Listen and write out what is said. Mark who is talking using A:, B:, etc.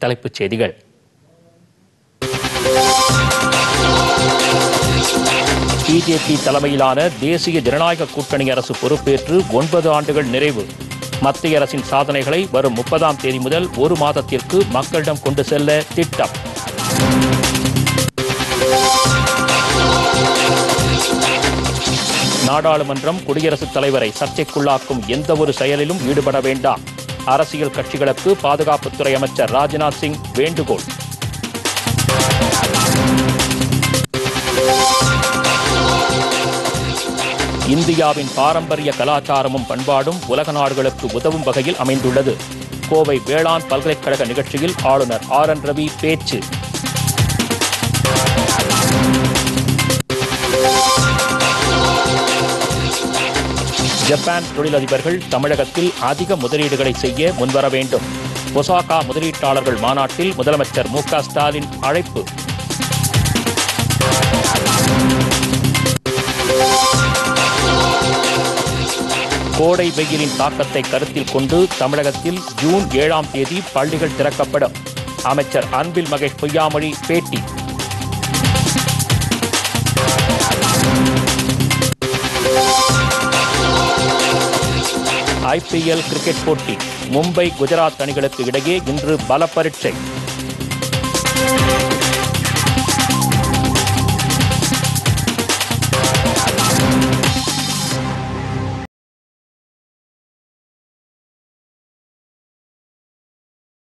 A: தலைப்புச் செய்திகள் பிஜேபி தலைமையிலான தேசிய ஜனநாயக கூட்டணி அரசு பொறுப்பேற்று ஒன்பது ஆண்டுகள் நிறைவு மத்திய அரசின் சாதனைகளை வரும் முப்பதாம் தேதி முதல் ஒரு மாதத்திற்கு மக்களிடம் கொண்டு செல்ல திட்டம் நாடாளுமன்றம் குடியரசுத் தலைவரை சர்ச்சைக்குள்ளாக்கும் எந்த ஒரு செயலிலும் ஈடுபட வேண்டாம் அரசியல் கட்சிகளுக்கு பாதுகாப்புத்துறை அமைச்சர் ராஜ்நாத் சிங் வேண்டுகோள் இந்தியாவின் பாரம்பரிய கலாச்சாரமும் பண்பாடும் உலக நாடுகளுக்கு உதவும் வகையில் அமைந்துள்ளது கோவை வேளாண் பல்கலைக்கழக நிகழ்ச்சியில் ஆளுநர் ஆர் என் ரவி பேச்சு ஜப்பான் தொழிலதிபர்கள் தமிழகத்தில் அதிக முதலீடுகளை செய்ய முன்வர வேண்டும் ஒசாகா முதலீட்டாளர்கள் மாநாட்டில் முதலமைச்சர் மு க ஸ்டாலின் அழைப்பு கோடை வெயிலின் தாக்கத்தை கருத்தில் கொண்டு தமிழகத்தில் ஜூன் ஏழாம் தேதி பள்ளிகள் திறக்கப்படும் அமைச்சர் அன்பில் மகேஷ் பொய்யாமொழி பேட்டி ஐபிஎல் கிரிக்கெட் போட்டி மும்பை குஜராத் அணிகளுக்கு இடையே இன்று பல பரீட்சை